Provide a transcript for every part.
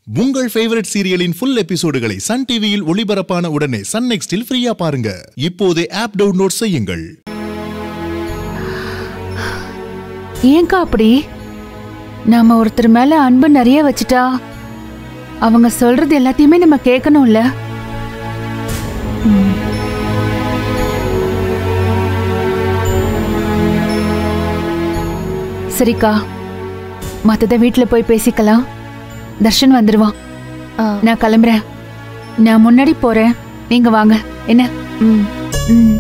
உங்கள் ஃபேவரட் சீரியலின் ஃபுல் எபிசோடுகளை சன் டிவியில் ஒளிபரப்பான உடனே சன் நெக்ஸ்டில் ஃப்ரீயா பாருங்க இப்போதே ஆப் டவுன்லோட் செய்யுங்கள் ஏங்கா அப்படி நாம ஒருத்தர் மேல அன்பு நிறைய வச்சுட்டா அவங்க சொல்றது எல்லாத்தையுமே நம்ம கேட்கணும்ல ம். சரிக்கா மத்தத வீட்ல போய் பேசிக்கலாம் தர்ஷன் வந்துருவான் ஆ. நான் கிளம்புறேன் நான் முன்னாடி போறேன் நீங்க வாங்க என்ன ம் ம்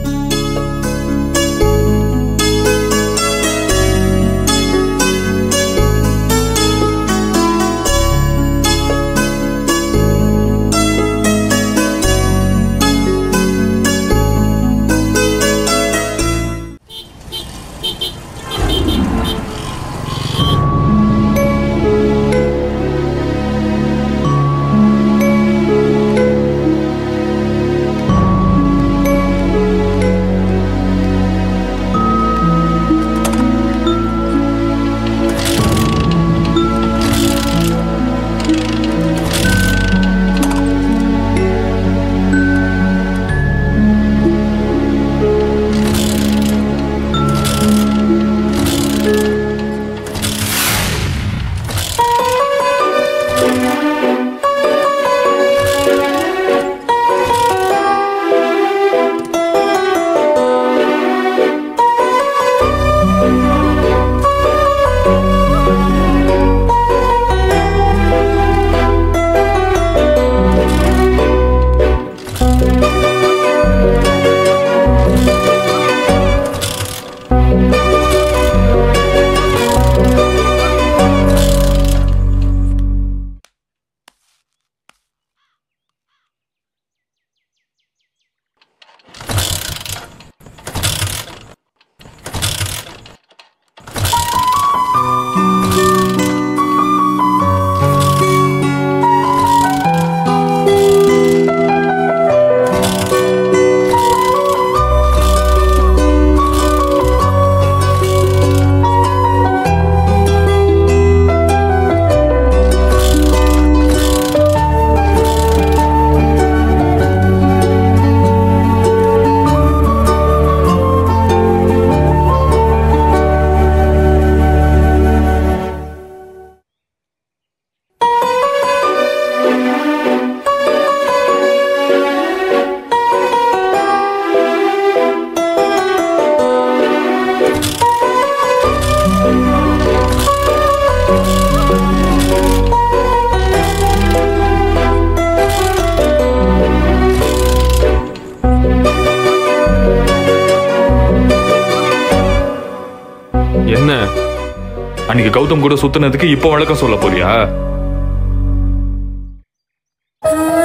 என்ன அன்னைக்கு கௌதம் கூட சுத்துனதுக்கு இப்போ வழக்கம் சொல்ல போறியா ஆ